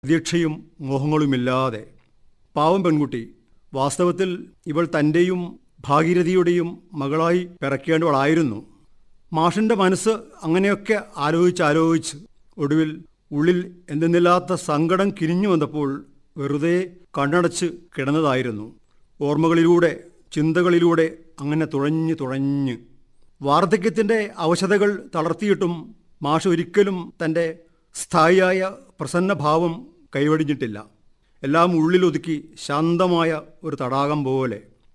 പ്രതീക്ഷയും മോഹങ്ങളുമില്ലാതെ പാവം പെൺകുട്ടി വാസ്തവത്തിൽ ഇവൾ തൻ്റെയും ഭാഗീരഥിയുടെയും മകളായി പിറക്കേണ്ടവളായിരുന്നു മാഷിൻ്റെ മനസ്സ് അങ്ങനെയൊക്കെ ആലോചിച്ച് ആലോചിച്ച് ഒടുവിൽ ഉള്ളിൽ എന്തെന്നില്ലാത്ത സങ്കടം കിനിഞ്ഞു വന്നപ്പോൾ വെറുതെ കണ്ണടച്ച് കിടന്നതായിരുന്നു ഓർമ്മകളിലൂടെ ചിന്തകളിലൂടെ അങ്ങനെ തുഴഞ്ഞ് തുഴഞ്ഞ് വാർദ്ധക്യത്തിൻ്റെ അവശതകൾ തളർത്തിയിട്ടും മാഷ് ഒരിക്കലും തൻ്റെ സ്ഥായിയായ പ്രസന്നഭാവം കൈവടിഞ്ഞിട്ടില്ല എല്ലാം ഉള്ളിലൊതുക്കി ശാന്തമായ ഒരു തടാകം പോലെ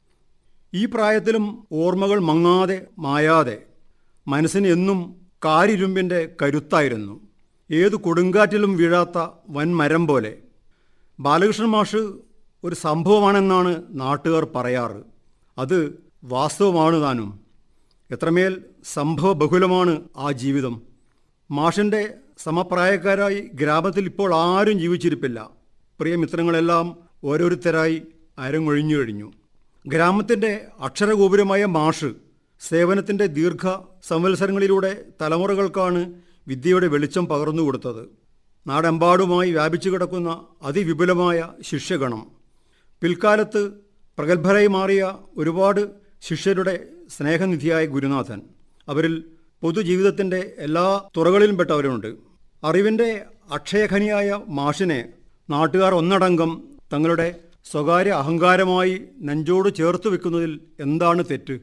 ഈ പ്രായത്തിലും ഓർമ്മകൾ മങ്ങാതെ മായാതെ മനസ്സിന് എന്നും കാരിരുമ്പിൻ്റെ കരുത്തായിരുന്നു ഏതു കൊടുങ്കാറ്റിലും വീഴാത്ത വൻമരം പോലെ ബാലകൃഷ്ണൻ മാഷ് ഒരു സംഭവമാണെന്നാണ് നാട്ടുകാർ പറയാറ് അത് വാസ്തവമാണ് താനും എത്രമേൽ സംഭവ ബഹുലമാണ് ആ ജീവിതം മാഷിൻ്റെ സമപ്രായക്കാരായി ഗ്രാമത്തിൽ ഇപ്പോൾ ആരും ജീവിച്ചിരിപ്പില്ല പ്രിയമിത്രങ്ങളെല്ലാം ഓരോരുത്തരായി അരങ്ങൊഴിഞ്ഞു കഴിഞ്ഞു ഗ്രാമത്തിൻ്റെ അക്ഷരഗോപുരമായ മാഷ് സേവനത്തിൻ്റെ ദീർഘ സംവത്സരങ്ങളിലൂടെ തലമുറകൾക്കാണ് വിദ്യയുടെ വെളിച്ചം പകർന്നു കൊടുത്തത് നാടെമ്പാടുമായി വ്യാപിച്ചു കിടക്കുന്ന അതിവിപുലമായ ശിഷ്യഗണം പിൽക്കാലത്ത് പ്രഗത്ഭരായി മാറിയ ഒരുപാട് ശിഷ്യരുടെ സ്നേഹനിധിയായ ഗുരുനാഥൻ അവരിൽ പൊതുജീവിതത്തിൻ്റെ എല്ലാ തുറകളിലും പെട്ടവരുണ്ട് അറിവിൻ്റെ അക്ഷയഖനിയായ മാഷിനെ നാട്ടുകാർ ഒന്നടങ്കം തങ്ങളുടെ സ്വകാര്യ അഹങ്കാരമായി നെഞ്ചോട് ചേർത്ത് വെക്കുന്നതിൽ എന്താണ് തെറ്റ്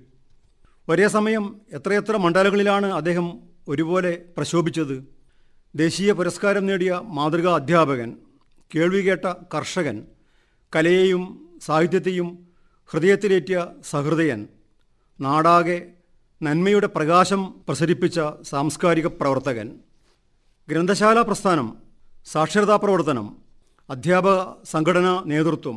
ഒരേ സമയം എത്രയെത്ര മണ്ഡലങ്ങളിലാണ് അദ്ദേഹം ഒരുപോലെ പ്രശോഭിച്ചത് ദേശീയ പുരസ്കാരം നേടിയ മാതൃകാ അധ്യാപകൻ കേൾവി കേട്ട കർഷകൻ കലയെയും സാഹിത്യത്തെയും ഹൃദയത്തിലേറ്റിയ സഹൃദയൻ നാടാകെ നന്മയുടെ പ്രകാശം പ്രസരിപ്പിച്ച സാംസ്കാരിക പ്രവർത്തകൻ ഗ്രന്ഥശാല പ്രസ്ഥാനം സാക്ഷരതാ പ്രവർത്തനം അധ്യാപക സംഘടനാ നേതൃത്വം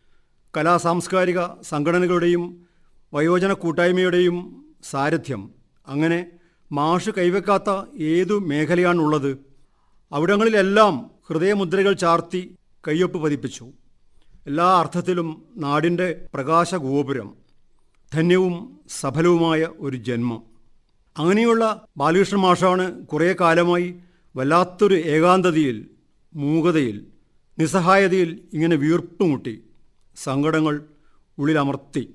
കലാ സാംസ്കാരിക സംഘടനകളുടെയും വയോജന കൂട്ടായ്മയുടെയും സാരഥ്യം അങ്ങനെ മാഷ് കൈവെക്കാത്ത ഏതു മേഖലയാണുള്ളത് അവിടങ്ങളിലെല്ലാം ഹൃദയമുദ്രകൾ ചാർത്തി കയ്യൊപ്പ് പതിപ്പിച്ചു എല്ലാ അർത്ഥത്തിലും നാടിൻ്റെ പ്രകാശഗോപുരം ധന്യവും സഫലവുമായ ഒരു ജന്മം അങ്ങനെയുള്ള ബാലകൃഷ്ണൻ മാഷാണ് കുറേ കാലമായി വല്ലാത്തൊരു ഏകാന്തതയിൽ മൂകതയിൽ നിസ്സഹായതയിൽ ഇങ്ങനെ വീർപ്പുമുട്ടി സങ്കടങ്ങൾ ഉള്ളിലമർത്തി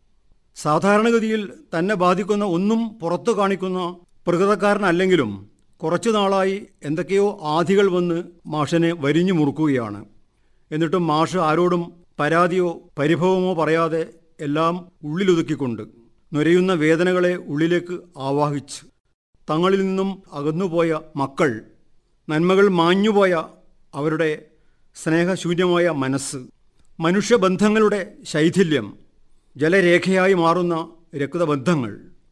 സാധാരണഗതിയിൽ തന്നെ ബാധിക്കുന്ന ഒന്നും പുറത്തു കാണിക്കുന്ന പ്രകൃതക്കാരനല്ലെങ്കിലും കുറച്ചു നാളായി എന്തൊക്കെയോ ആധികൾ വന്ന് മാഷിനെ വരിഞ്ഞു മുറുക്കുകയാണ് എന്നിട്ടും മാഷ് ആരോടും പരാതിയോ പരിഭവമോ പറയാതെ എല്ലാം ഉള്ളിലൊതുക്കിക്കൊണ്ട് നുരയുന്ന വേദനകളെ ഉള്ളിലേക്ക് ആവാഹിച്ച് തങ്ങളിൽ നിന്നും അകന്നുപോയ മക്കൾ നന്മകൾ മാഞ്ഞുപോയ അവരുടെ സ്നേഹശൂന്യമായ മനസ്സ് മനുഷ്യബന്ധങ്ങളുടെ ശൈഥില്യം ജലരേഖയായി മാറുന്ന രക്തബന്ധങ്ങൾ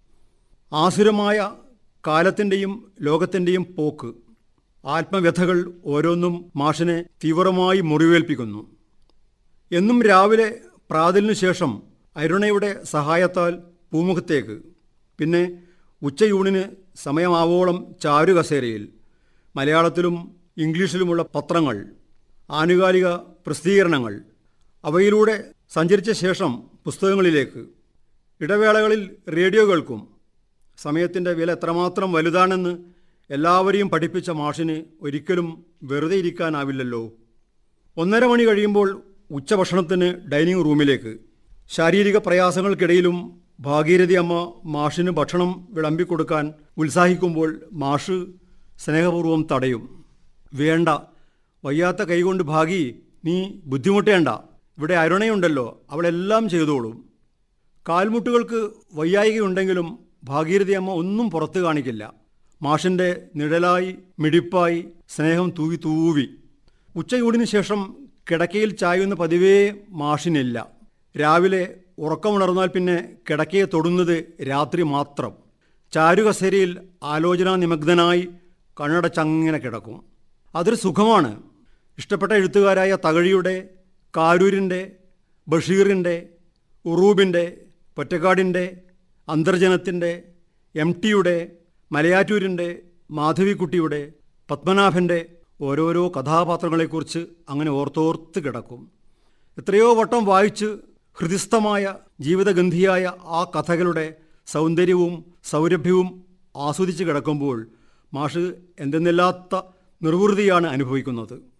ആസുരമായ കാലത്തിൻ്റെയും ലോകത്തിൻ്റെയും പോക്ക് ആത്മവ്യഥകൾ ഓരോന്നും മാഷിനെ തീവ്രമായി മുറിവേൽപ്പിക്കുന്നു എന്നും രാവിലെ പ്രാതലിനു ശേഷം അരുണയുടെ സഹായത്താൽ പൂമുഖത്തേക്ക് പിന്നെ ഉച്ചയൂണിന് സമയമാവോളം ചാരുകസേരയിൽ മലയാളത്തിലും ഇംഗ്ലീഷിലുമുള്ള പത്രങ്ങൾ ആനുകാലിക പ്രസിദ്ധീകരണങ്ങൾ അവയിലൂടെ സഞ്ചരിച്ച ശേഷം പുസ്തകങ്ങളിലേക്ക് ഇടവേളകളിൽ റേഡിയോ കേൾക്കും സമയത്തിൻ്റെ വില എത്രമാത്രം വലുതാണെന്ന് എല്ലാവരെയും പഠിപ്പിച്ച മാഷിന് ഒരിക്കലും വെറുതെ ഇരിക്കാനാവില്ലല്ലോ ഒന്നര മണി കഴിയുമ്പോൾ ഉച്ചഭക്ഷണത്തിന് ഡൈനിങ് റൂമിലേക്ക് ശാരീരിക പ്രയാസങ്ങൾക്കിടയിലും ഭാഗീരഥി അമ്മ മാഷിന് ഭക്ഷണം വിളമ്പിക്കൊടുക്കാൻ ഉത്സാഹിക്കുമ്പോൾ മാഷ് സ്നേഹപൂർവ്വം തടയും വേണ്ട വയ്യാത്ത കൈകൊണ്ട് ഭാഗി നീ ബുദ്ധിമുട്ടേണ്ട ഇവിടെ അരുണയുണ്ടല്ലോ അവളെല്ലാം ചെയ്തോളും കാൽമുട്ടുകൾക്ക് വയ്യായികയുണ്ടെങ്കിലും ഭാഗീരഥി അമ്മ ഒന്നും പുറത്തു കാണിക്കില്ല മാഷിൻ്റെ നിഴലായി മിടിപ്പായി സ്നേഹം തൂവി തൂവി ഉച്ചയൂടിന് ശേഷം കിടക്കയിൽ ചായുന്ന പതിവേ മാഷിനില്ല രാവിലെ ഉറക്കമുണർന്നാൽ പിന്നെ കിടക്കയെ തൊടുന്നത് രാത്രി മാത്രം ചാരുകസേരയിൽ ആലോചനാ നിമഗ്നനായി കണ്ണടച്ചങ്ങനെ കിടക്കും അതൊരു സുഖമാണ് ഇഷ്ടപ്പെട്ട എഴുത്തുകാരായ തകഴിയുടെ കാരൂരിൻ്റെ ബഷീറിൻ്റെ ഉറൂബിൻ്റെ പൊറ്റക്കാടിൻ്റെ അന്തർജനത്തിൻ്റെ എം ടിയുടെ മലയാറ്റൂരിൻ്റെ മാധവിക്കുട്ടിയുടെ പത്മനാഭൻ്റെ ഓരോരോ കഥാപാത്രങ്ങളെക്കുറിച്ച് അങ്ങനെ ഓർത്തോർത്ത് കിടക്കും എത്രയോ വട്ടം വായിച്ച് ഹൃദിസ്ഥമായ ജീവിതഗന്ധിയായ ആ കഥകളുടെ സൗന്ദര്യവും സൗരഭ്യവും ആസ്വദിച്ച് കിടക്കുമ്പോൾ മാഷ് എന്തെന്നില്ലാത്ത നിർവൃതിയാണ് അനുഭവിക്കുന്നത്